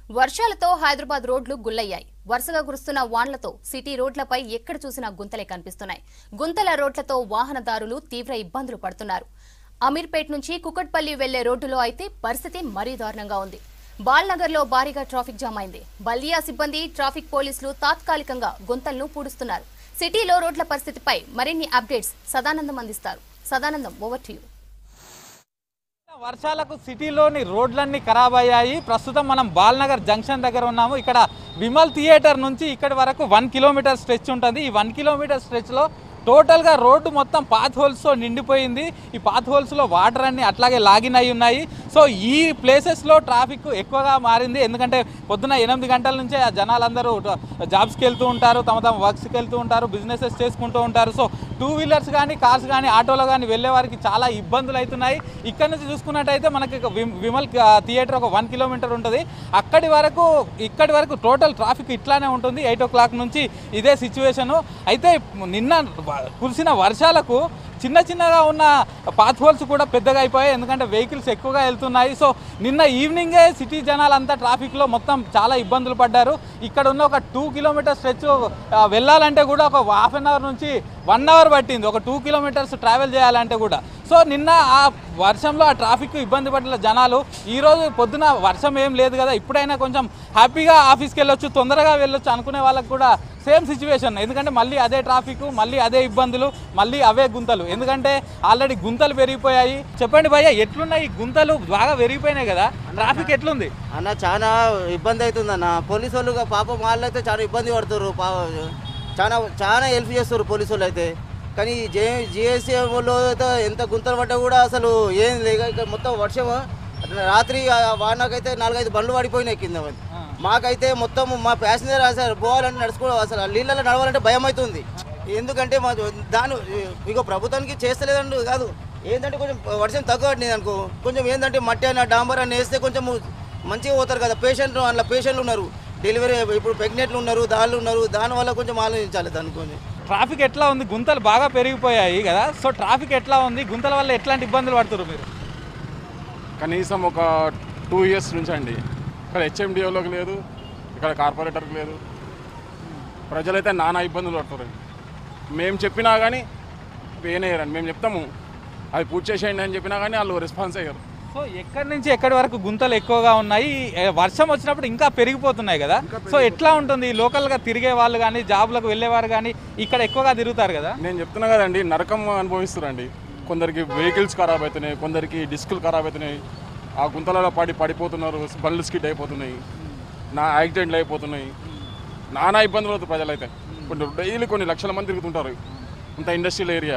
వర్షాలతో హైదరాబాద్ రోడ్లు గుల్లయ్యాయి వరుసగా కురుస్తున్న వాన్లతో సిటీ రోడ్లపై ఎక్కడ చూసినా గుంతలే కనిపిస్తున్నాయి గుంతల రోడ్లతో వాహనదారులు తీవ్ర ఇబ్బందులు పడుతున్నారు అమీర్పేట్ నుంచి కుకట్పల్లి వెళ్లే రోడ్డులో అయితే పరిస్థితి మరీ దారుణంగా ఉంది బాల్నగర్లో భారీగా ట్రాఫిక్ జామ్ అయింది బల్లియా సిబ్బంది ట్రాఫిక్ పోలీసులు తాత్కాలికంగా గుంతలను పూడుస్తున్నారు సిటీలో రోడ్ల పరిస్థితిపై మరిన్ని అప్డేట్స్ సదానందం అందిస్తారు సదానందం ఓవర్ టు యూ వర్షాలకు సిటీలోని రోడ్లన్నీ ఖరాబ్ అయ్యాయి ప్రస్తుతం మనం బాల్నగర్ జంక్షన్ దగ్గర ఉన్నాము ఇక్కడ విమల్ థియేటర్ నుంచి ఇక్కడి వరకు వన్ కిలోమీటర్ స్ట్రెచ్ ఉంటుంది ఈ వన్ కిలోమీటర్ స్ట్రెచ్లో టోటల్గా రోడ్డు మొత్తం పాత్ హోల్స్తో నిండిపోయింది ఈ పాత్ హోల్స్లో వాటర్ అన్ని అట్లాగే లాగిన్ అయి ఉన్నాయి సో ఈ ప్లేసెస్లో ట్రాఫిక్ ఎక్కువగా మారింది ఎందుకంటే పొద్దున ఎనిమిది గంటల నుంచే ఆ జనాలందరూ జాబ్స్కి వెళ్తూ ఉంటారు తమ తమ వర్క్స్కి వెళ్తూ ఉంటారు బిజినెసెస్ చేసుకుంటూ ఉంటారు సో టూ వీలర్స్ కానీ కార్స్ కానీ ఆటోలో కానీ వెళ్ళే వారికి చాలా ఇబ్బందులు అవుతున్నాయి ఇక్కడ నుంచి చూసుకున్నట్టయితే మనకి ఇక విమ్- విమల్ క- థియేటర్ ఒక వన్ కిలోమీటర్ ఉంటుంది అక్కడి వరకు ఇక్కడి వరకు టోటల్ ట్రాఫిక్ ఇట్లానే ఉంటుంది ఎయిట్ ఓ క్లాక్ నుంచి ఇదే సిచ్యువేషను అయితే నిన్న వ- కురిసిన వర్షాలకు చిన్న చిన్నగా ఉన్న పాత్ హోల్స్ కూడా పెద్దగా అయిపోయాయి ఎందుకంటే వెహికల్స్ ఎక్కువగా వెళ్తున్నాయి సో నిన్న ఈవినింగే సిటీ జనాలంతా ట్రాఫిక్లో మొత్తం చాలా ఇబ్బందులు పడ్డారు ఇక్కడ ఉన్న ఒక టూ కిలోమీటర్ స్ట్రెచ్ వెళ్ళాలంటే కూడా ఒక హాఫ్ అన్ అవర్ నుంచి వన్ అవర్ పట్టింది ఒక టూ కిలోమీటర్స్ ట్రావెల్ చేయాలంటే కూడా సో నిన్న ఆ వర్షంలో ఆ ట్రాఫిక్ ఇబ్బంది పడిన జనాలు ఈరోజు పొద్దున వర్షం ఏం లేదు కదా ఇప్పుడైనా కొంచెం హ్యాపీగా ఆఫీస్కి వెళ్ళొచ్చు తొందరగా వెళ్ళొచ్చు అనుకునే వాళ్ళకి కూడా సేమ్ సిచ్యువేషన్ ఎందుకంటే మళ్ళీ అదే ట్రాఫిక్ మళ్ళీ అదే ఇబ్బందులు మళ్ళీ అవే గుంతలు ఎందుకంటే ఆల్రెడీ గుంతలు పెరిగిపోయాయి చెప్పండి భయ్య ఎట్లున్నాయి ఈ గుంతలు బాగా పెరిగిపోయినాయి కదా ట్రాఫిక్ ఎట్లుంది అన్న చాలా ఇబ్బంది అవుతుంది అన్న పోలీసు వాళ్ళు పాపం వాళ్ళు అయితే చాలా ఇబ్బంది పడుతున్నారు పా చాలా చాలా హెల్ప్ చేస్తారు పోలీసు వాళ్ళు అయితే కానీ జే జిఎస్ఎంలో అయితే ఎంత గుంతలు పడ్డా కూడా అసలు ఏం లేక ఇక్కడ మొత్తం వర్షం రాత్రి ఆ వానకైతే నాలుగైదు బండ్లు పడిపోయినాయి కింద మాకైతే మొత్తం మా ప్యాసింజర్ అసలు పోవాలంటే నడుచుకో అసలు ఆ నీళ్ళలో నడవాలంటే భయం అవుతుంది ఎందుకంటే మా దాని ఇగో ప్రభుత్వానికి చేస్తలేదండి కాదు ఏంటంటే కొంచెం వర్షం తక్కువ పడినది అనుకో కొంచెం ఏంటంటే మట్టి అన్న డాంబర్ అన్న వేస్తే కొంచెం మంచిగా పోతారు కదా పేషెంట్ అందులో పేషెంట్లు ఉన్నారు డెలివరీ ఇప్పుడు ప్రెగ్నెంట్లు ఉన్నారు దాళ్ళు ఉన్నారు దానివల్ల కొంచెం ఆలోచించాలి దాని కొంచెం ట్రాఫిక్ ఎట్లా ఉంది గుంతలు బాగా పెరిగిపోయాయి కదా సో ట్రాఫిక్ ఎట్లా ఉంది గుంతల వల్ల ఎట్లాంటి ఇబ్బందులు పడుతున్నారు మీరు కనీసం ఒక టూ ఇయర్స్ నుంచి అండి ఇక్కడ హెచ్ఎండిఓలోకి లేదు ఇక్కడ కార్పొరేటర్కి లేదు ప్రజలైతే నానా ఇబ్బందులు పడుతున్నారు మేము చెప్పినా కానీ వేయనేయరండి మేము చెప్తాము అది పూర్తి చేసేయండి అని చెప్పినా కానీ వాళ్ళు రెస్పాన్స్ అయ్యారు సో ఎక్కడి నుంచి ఎక్కడి వరకు గుంతలు ఎక్కువగా ఉన్నాయి ఏ, వర్షం వచ్చినప్పుడు ఇంకా పెరిగిపోతున్నాయి కదా సో ఎట్లా ఉంటుంది లోకల్గా తిరిగే వాళ్ళు కానీ జాబ్లకు వెళ్ళేవారు కానీ ఇక్కడ ఎక్కువగా తిరుగుతారు కదా నేను చెప్తున్నా కదండి నరకం అనుభవిస్తారండి కొందరికి వెహికల్స్ ఖరాబ్ అవుతున్నాయి కొందరికి డిస్కులు ఖరాబ్ అవుతున్నాయి ఆ గుంతలలో పడి పడిపోతున్నారు బండ్లు స్కిడ్ అయిపోతున్నాయి నా యాక్సిడెంట్లు అయిపోతున్నాయి నానా ఇబ్బందులు అవుతాయి ప్రజలైతే కొన్ని డైలీ కొన్ని లక్షల మంది తిరుగుతుంటారు ఇంత ఇండస్ట్రియల్ ఏరియా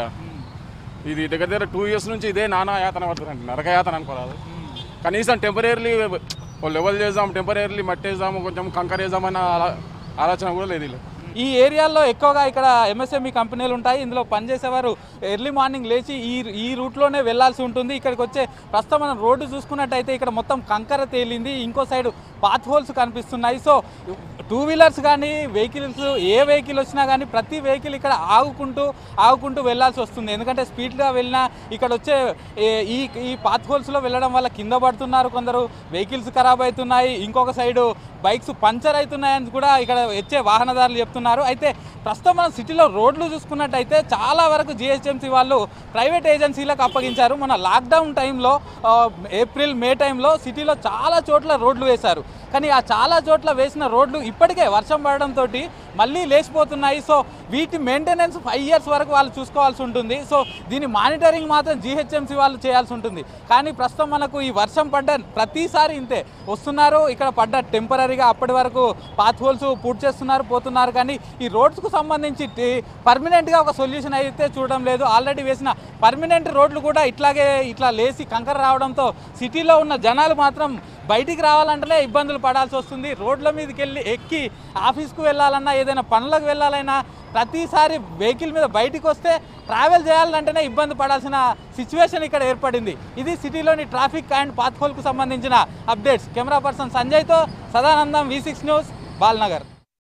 ఇది దగ్గర దగ్గర టూ ఇయర్స్ నుంచి ఇదే నానా యాతన పడుతుందండి నరక యాతన అనుకోరాదు కనీసం టెంపరీర్లీ లెవెల్ చేద్దాం టెంపరీర్లీ మట్టేద్దాము కొంచెం కంకర్ వేద్దామన్న ఆలో- ఆలోచన కూడా లేదు వీళ్ళకి. ఈ ఏరియాలో ఎక్కువగా ఇక్కడ ఎంఎస్ఎంఈ కంపెనీలు ఉంటాయి ఇందులో పనిచేసేవారు ఎర్లీ మార్నింగ్ లేచి ఈ ఈ రూట్లోనే వెళ్ళాల్సి ఉంటుంది ఇక్కడికి వచ్చే ప్రస్తుతం మనం రోడ్డు చూసుకున్నట్టయితే ఇక్కడ మొత్తం కంకర తేలింది ఇంకో సైడ్ పాత్ హోల్స్ కనిపిస్తున్నాయి సో టూ వీలర్స్ కానీ వెహికల్స్ ఏ వెహికల్ వచ్చినా కానీ ప్రతి వెహికల్ ఇక్కడ ఆగుకుంటూ ఆగుకుంటూ వెళ్ళాల్సి వస్తుంది ఎందుకంటే స్పీడ్గా వెళ్ళినా ఇక్కడ వచ్చే ఏ- ఈ ఈ పాత్ హోల్స్లో వెళ్ళడం వల్ల కింద పడుతున్నారు కొందరు వెహికల్స్ ఖరాబ్ అవుతున్నాయి ఇంకొక సైడు బైక్స్ పంచర్ అవుతున్నాయని కూడా ఇక్కడ వచ్చే వాహనదారులు చెప్తున్నారు అయితే ప్రస్తుతం మనం సిటీలో రోడ్లు చూసుకున్నట్టయితే చాలా వరకు జిహెచ్ఎంసీ వాళ్ళు ప్రైవేట్ ఏజెన్సీలకు అప్పగించారు మన లాక్డౌన్ టైంలో ఆ, ఏప్రిల్ మే టైంలో సిటీలో చాలా చోట్ల రోడ్లు వేశారు కానీ ఆ చాలా చోట్ల వేసిన రోడ్లు ఇప్పటికే వర్షం పడడంతో మళ్ళీ లేచిపోతున్నాయి సో వీటి మెయింటెనెన్స్ ఫైవ్ ఇయర్స్ వరకు వాళ్ళు చూసుకోవాల్సి ఉంటుంది సో దీని మానిటరింగ్ మాత్రం జిహెచ్ఎంసీ వాళ్ళు చేయాల్సి ఉంటుంది కానీ ప్రస్తుతం మనకు ఈ వర్షం పడ్డ ప్రతిసారి ఇంతే వస్తున్నారు ఇక్కడ పడ్డ టెంపరీగా అప్పటి వరకు పాత్ హోల్స్ పూర్తి చేస్తున్నారు పోతున్నారు కానీ ఈ రోడ్స్కు సంబంధించి పర్మనెంట్గా ఒక సొల్యూషన్ అయితే చూడడం లేదు ఆల్రెడీ వేసిన పర్మనెంట్ రోడ్లు కూడా ఇట్లాగే ఇట్లా లేచి కంకర రావడంతో సిటీలో ఉన్న జనాలు మాత్రం బయటికి రావాలంటేనే ఇబ్బందులు పడాల్సి వస్తుంది రోడ్ల మీదకి వెళ్ళి ఎక్కి ఆఫీస్కు వెళ్ళాలన్నా ఏదైనా పనులకు వెళ్ళాలన్నా ప్రతిసారి వెహికల్ మీద బయటికి వస్తే ట్రావెల్ చేయాలంటేనే ఇబ్బంది పడాల్సిన సిచ్యువేషన్ ఇక్కడ ఏర్పడింది ఇది సిటీలోని ట్రాఫిక్ అండ్ పాత్హోల్కు సంబంధించిన అప్డేట్స్ కెమెరా పర్సన్ సంజయ్తో Sadanandam V six news Balnagar